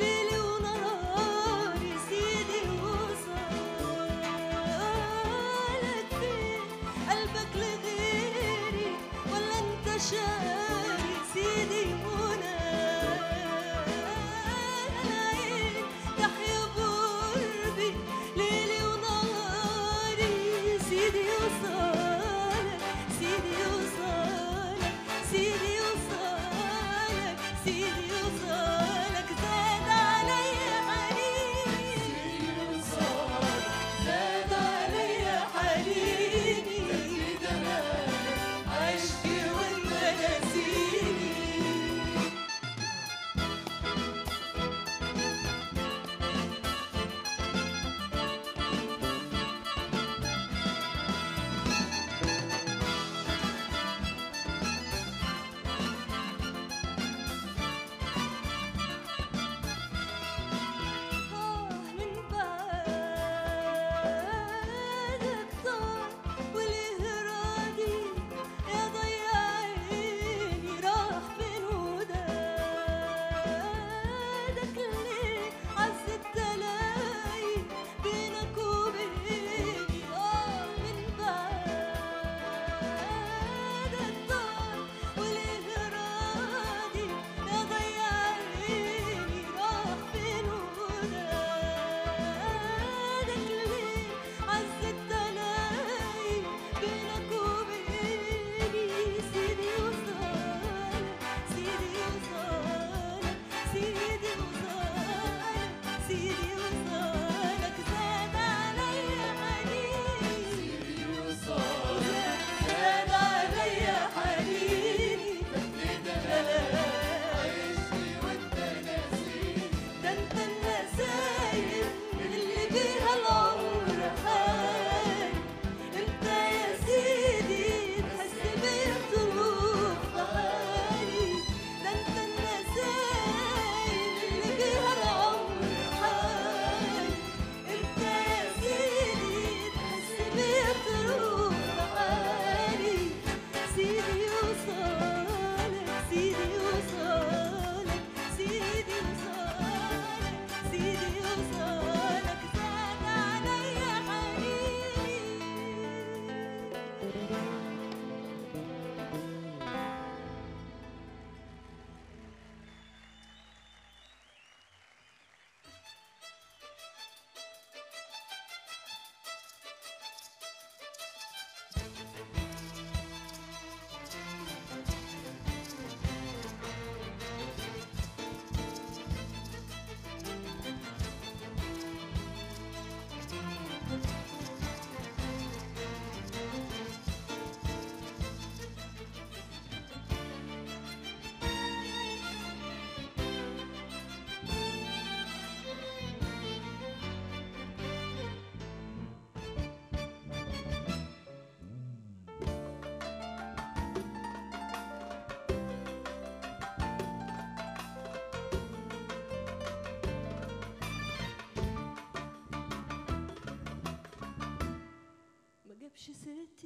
ليلي ونهاري سيدي وصالك فين قلبك لغيري ولا انت شاري سيدي منايل تحيا بقربي ليلي ونهاري سيدي وصالك سيدي وصالك سيدي وصالك سيدي وصالك زاد عليا حنيني زاد عليا حنيني عشقي وانت ناسيني آه من بعدك طار وليه راضي يا ضيع عيني راح فين ودادك ليه عزت تلاقي بينك وبيني آه من بعدك طار وليه راضي يا ضيع عيني راح فين ودادك ليه عزت تلاقي بينك وبيني سيدي وصالك سيدي وصالك سيدي وصالك سيدي وصالك زاد عليا حنيني زاد عليا حنيني ده انت النسايم اللي بيها العمر حال انت يا سيدي تحس بيا تروح حالي ده انت النسايم اللي بيها العمر حال انت يا سيدي تحس بيا تروح حالي سيدي وصالك سيدي وصالك سيدي وصالك سيدي وصالك زاد عليا حنيني ما جابش سيرتي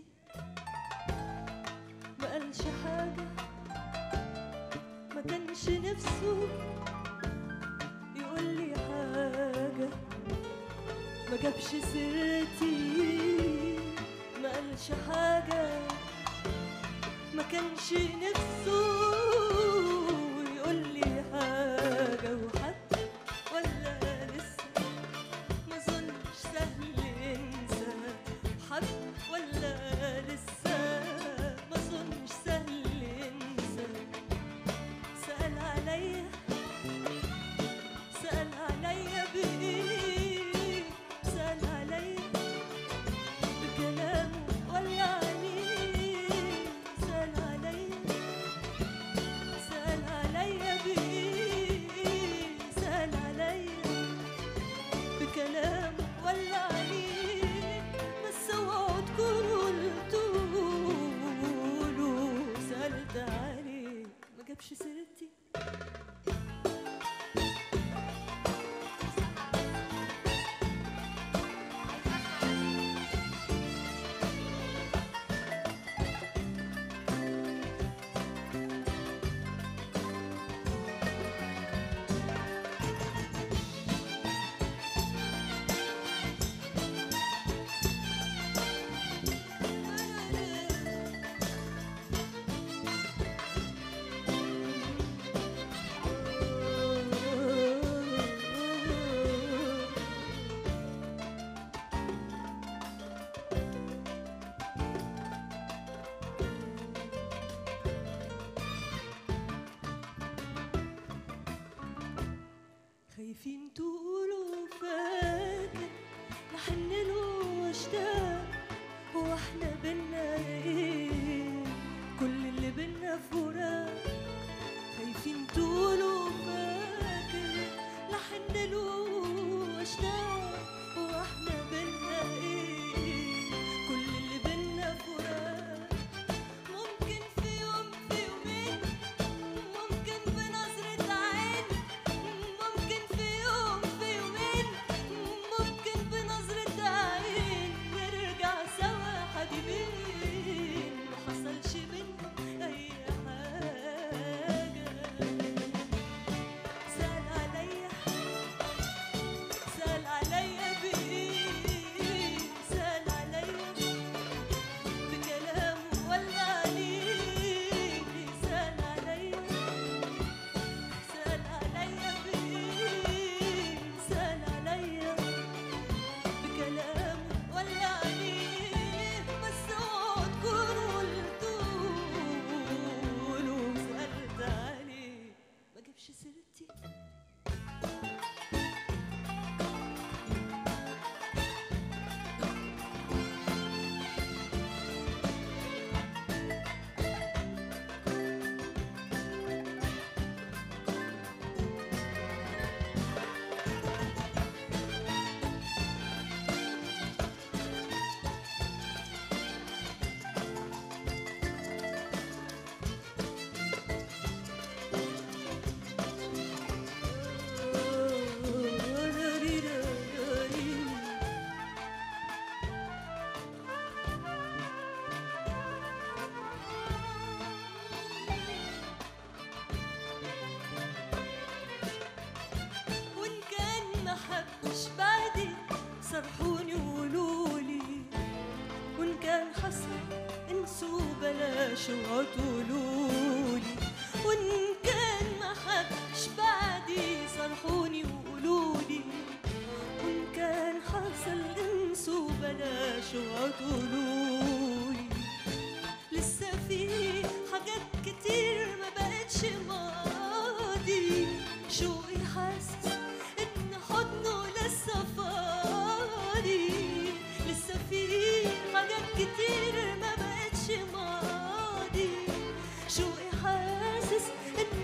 ما قالش حاجة ما كانش نفسه يقول لي حاجة ما جابش سيرتي ما قالش حاجة ما كانش نفسه يقول لي حاجة وحتى ولا لسه ما ظنش سهل ينسى حد ولا لسه ما ظنش سهل ينسى سأل عليا سأل عليا بإيه سأل عليا بكلامه ولا عليه سأل عليا خايفين تقولوا فاكر لحن له واشتاق هو احنا بينا ايه كل اللي بينا فراق خايفين تقولوا فاكر لحن له واشتاق هو احنا بينا ايه كل اللي بينا فراق ممكن في يوم في يومين ممكن بنظرة عين ممكن في يوم في يومين ممكن بنظرة عين نرجع سوا حبيبين ما حصلش بينا أي حاجة سأل عليا سأل عليا بإيه سأل عليا بكلامه ولا عليه سأل عليا سأل عليا بإيه سأل عليا بكلامه ولا عليه بس اوعوا تكونوا قلتوله سألت عليه ما جابش سيرتي وإن كان ما حبش بعدي صرحوني وقولولي وإن كان حصل انسوا بلاش اوعوا تقولولي وإن كان ما حبش بعدي صرحوني وقولولي وإن كان حصل انسوا بلاش اوعوا تقولولي لسه في حاجات كتير ما بقتش ماضي شوقي حاسس ان حضنه لسه فاضي لسه في حاجات كتير ما بقتش ماضي شوقي حاسس ان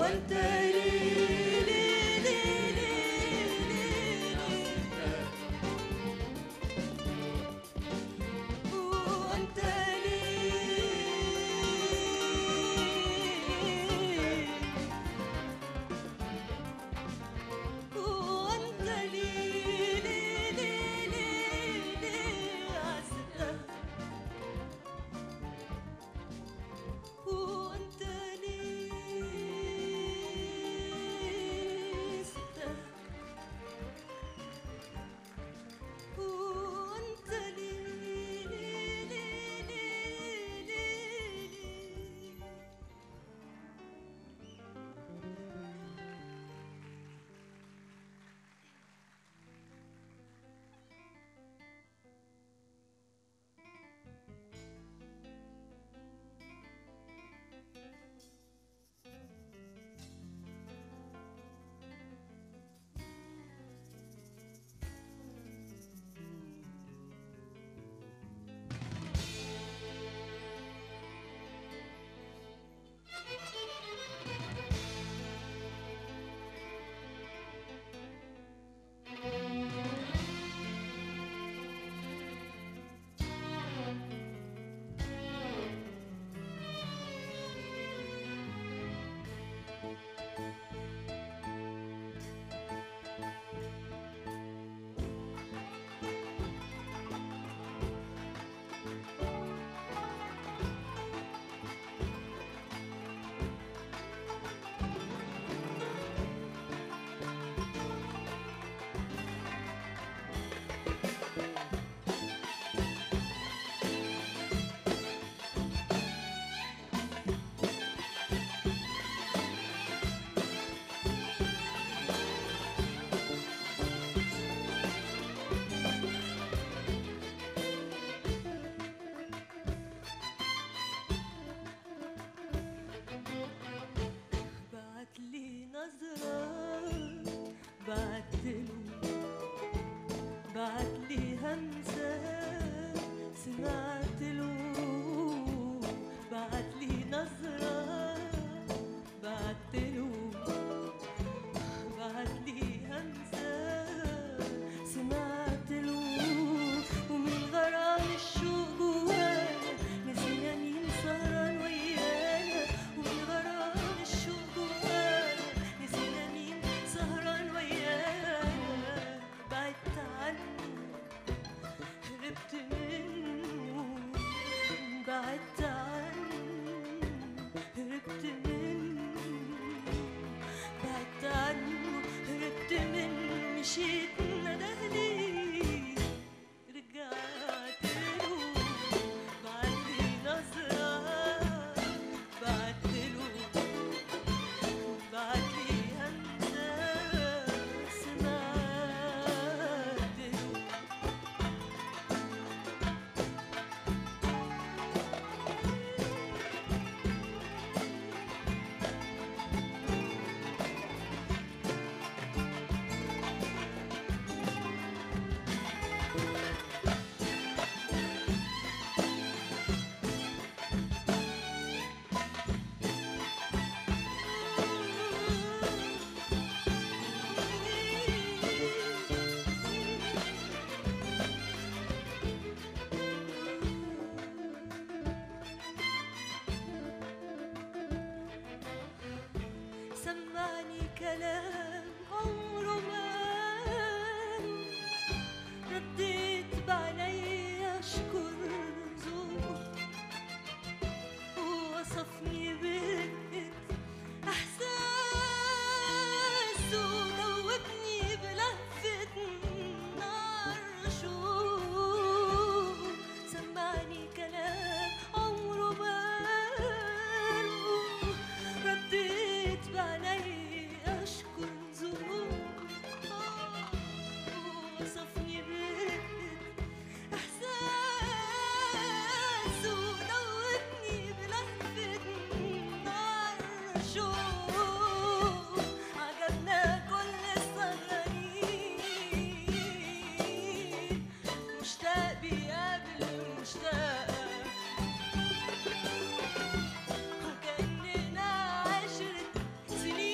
وانت لي لي لي لي وانت لي وانت لي لي لي لي لي عزتك وانت لي ستك وانت لي لي لي لي لي بعت لي نظرة بعت له بعت لي همسة سمعت له بعت لي نظرة بعت له بعت لي همسة سمعت له ومن غرام الشوق جوانا نسينا مين سهران ويانا ومن غرام الشوق جوانا نسينا مين سهران ويانا بعدت عنه هربت منه بعدت عنه هربت منه بعدت عنه هربت منه مشيت ندهلي رجعت له بعت لي نظرة بعت له بعت لي همسة سمعت له سمعني كلام عمره ما قاله. رديت بعيني اشكر ذوق ووصفني برقة احساسه دوبني بلهفة نار شوق سمعني كلام عمره ما قاله رديت بعيني اشكر ذوق وصفني برقة احساسه دوبني بلهفة نار شوق عجبنا كل السهرانين مشتاق بيقابل مشتاق وكأننا عشرة سنين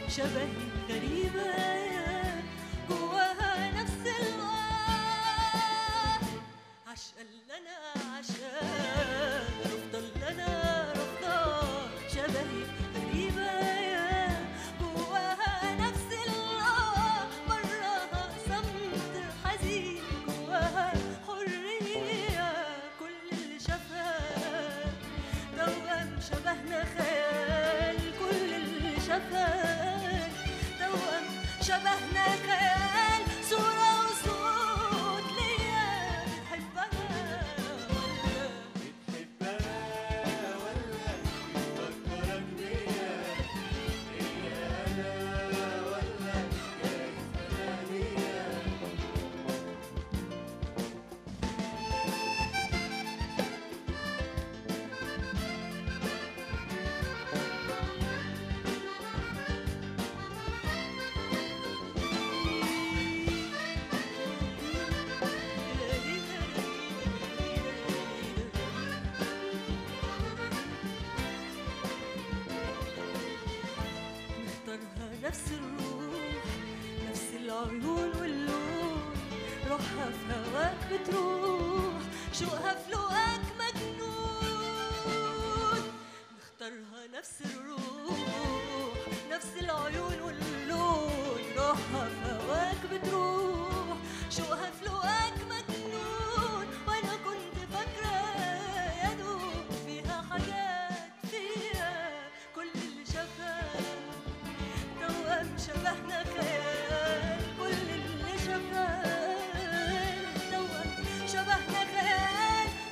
شبهي غريبة جواها نفس الوقت عشقا لنا عشان رفضا لنا رفضا شبهي غريبة جواها نفس الوقت براها صمت حزين جواها حرية كل اللي شافها توأم شبهنا خيال كل اللي شافها توأم شبهنا خيال صورة وصوت ليا بتحبها ولا نختارها نفس الروح نفس العيون واللون روحها في هواك بتروح شوقها في لقاك مجنون نختارها نفس الروح نفس العيون واللون روحها في هواك بتروح شوقها في لقاك مجنون وانا كنت فاكره يا دوب فيها حاجات فيها كل اللي شافها توأم شبهنا خيال كل اللي شافها توأم شبهنا خيال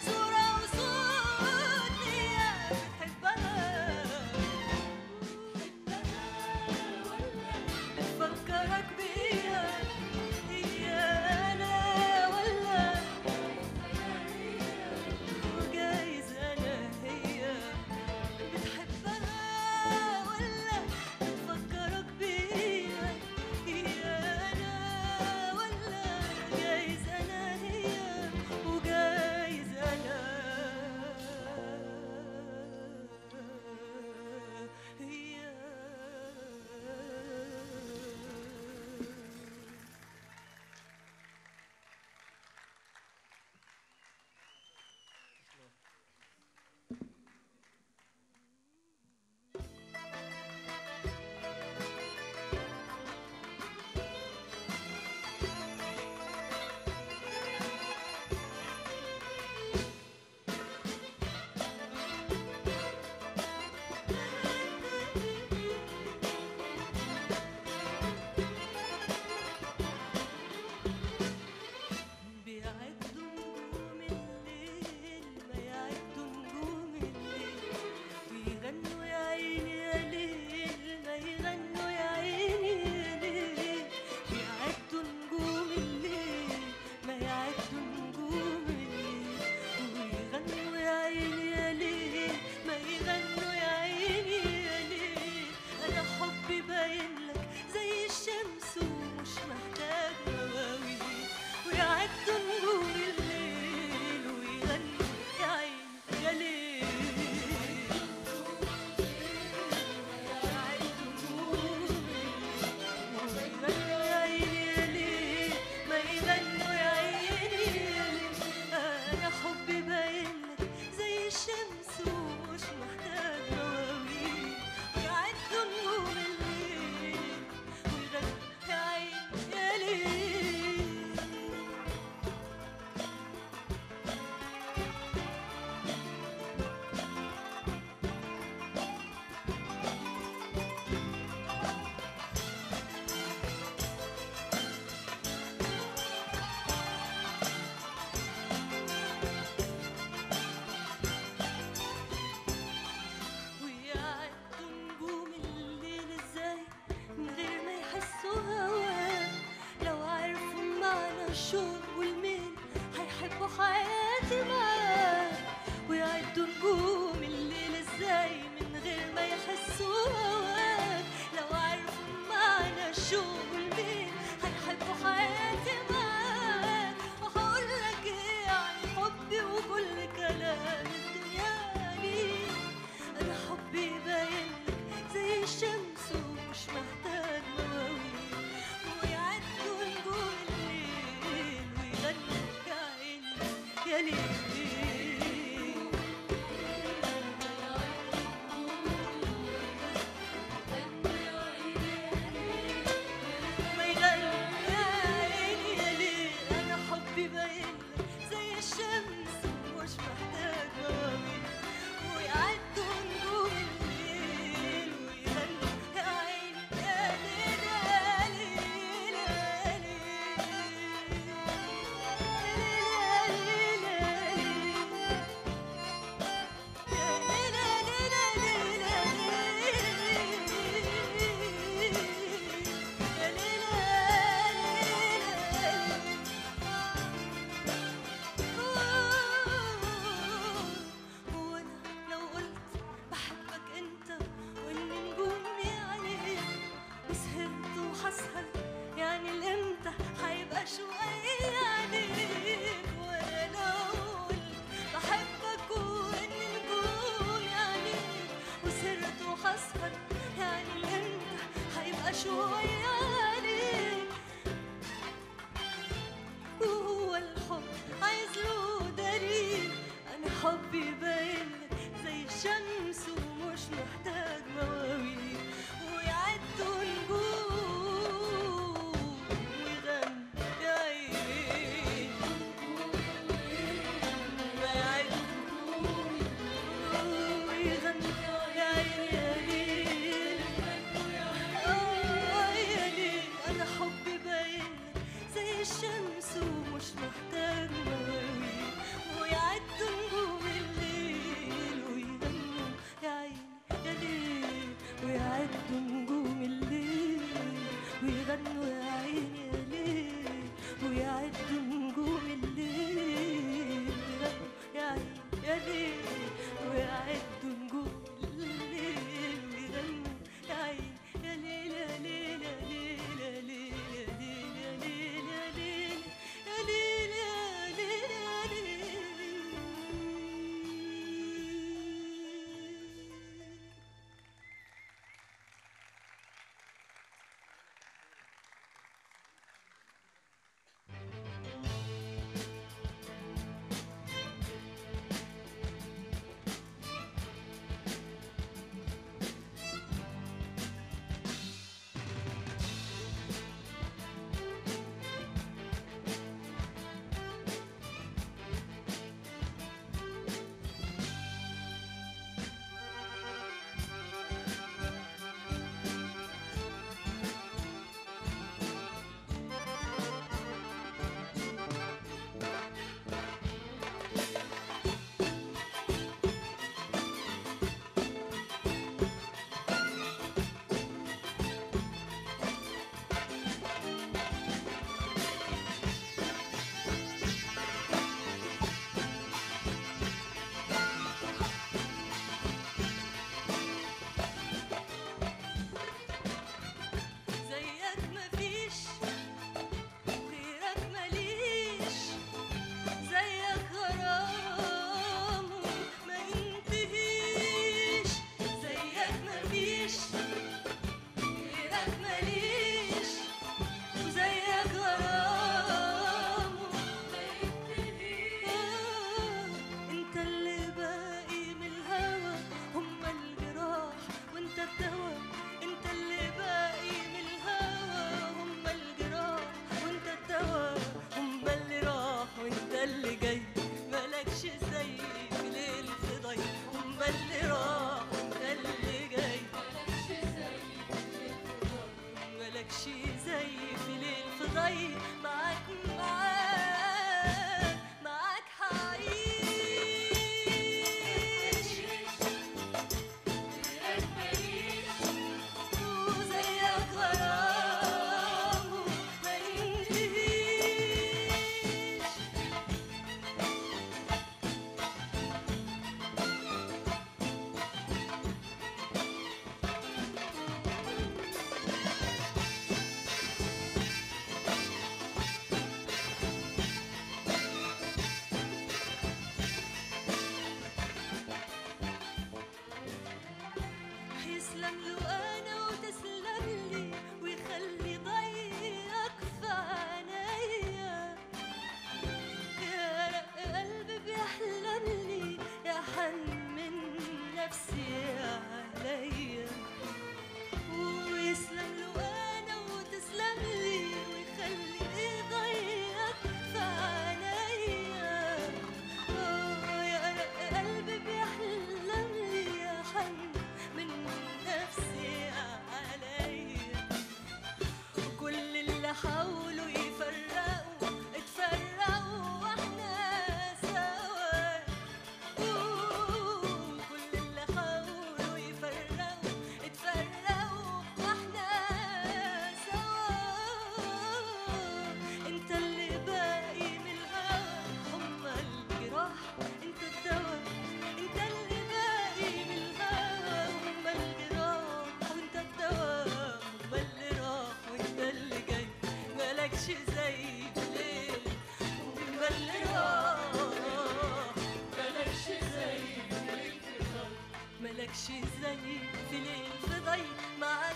زي في ليل في ضي معاك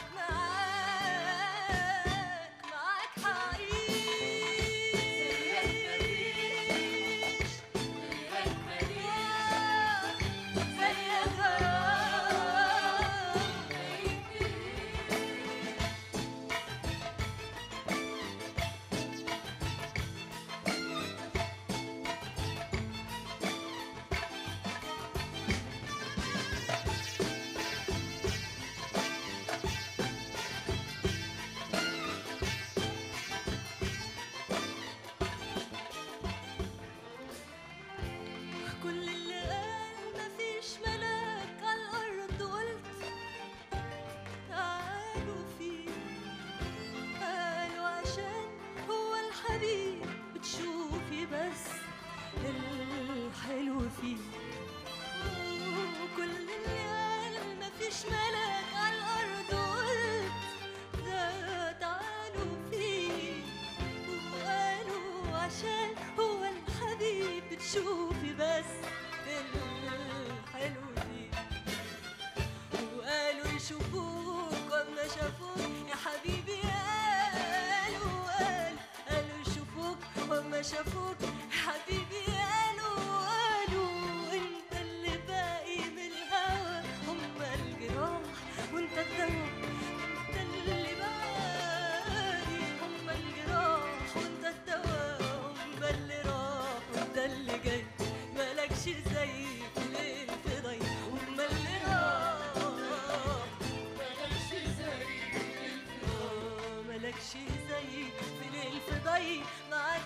معاك معاك حعيش زي كل اللي قال مفيش ملاك على الأرض قلت تعالوا فيه قالوا عشان هو الحبيب بتشوفي بس الحلو فيه وكل اللي قال مفيش ملاك على الأرض قلت ده تعالوا فيه وقالوا عشان هو الحبيب بتشوفي بس الحلو فيه وقالوا يشوفوك وما شافوك يا حبيبي قالوا قالوا قالوا يشوفوك وما شافوك يا حبيبي قالوا قالوا انت اللي باقي من الهوى هم الجراح وانت الدواء انت اللي باقي هم الجراح وانت الدواء هم اللي راح وانت اللي جاي مالكش زي في ليل في ضي هم اللي راح آه، مالكش زي في ليل في ضي معاك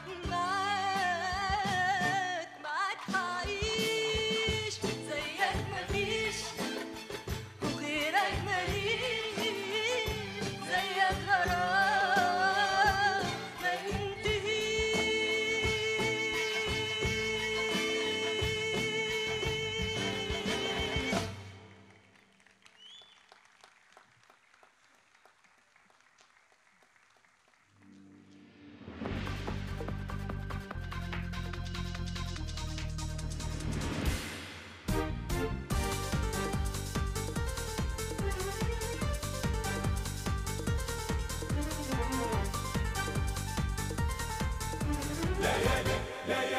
معاك معاك حعيش زيك مفيش وغيرك ماليش زيك غرام ما ينتهيش ليالي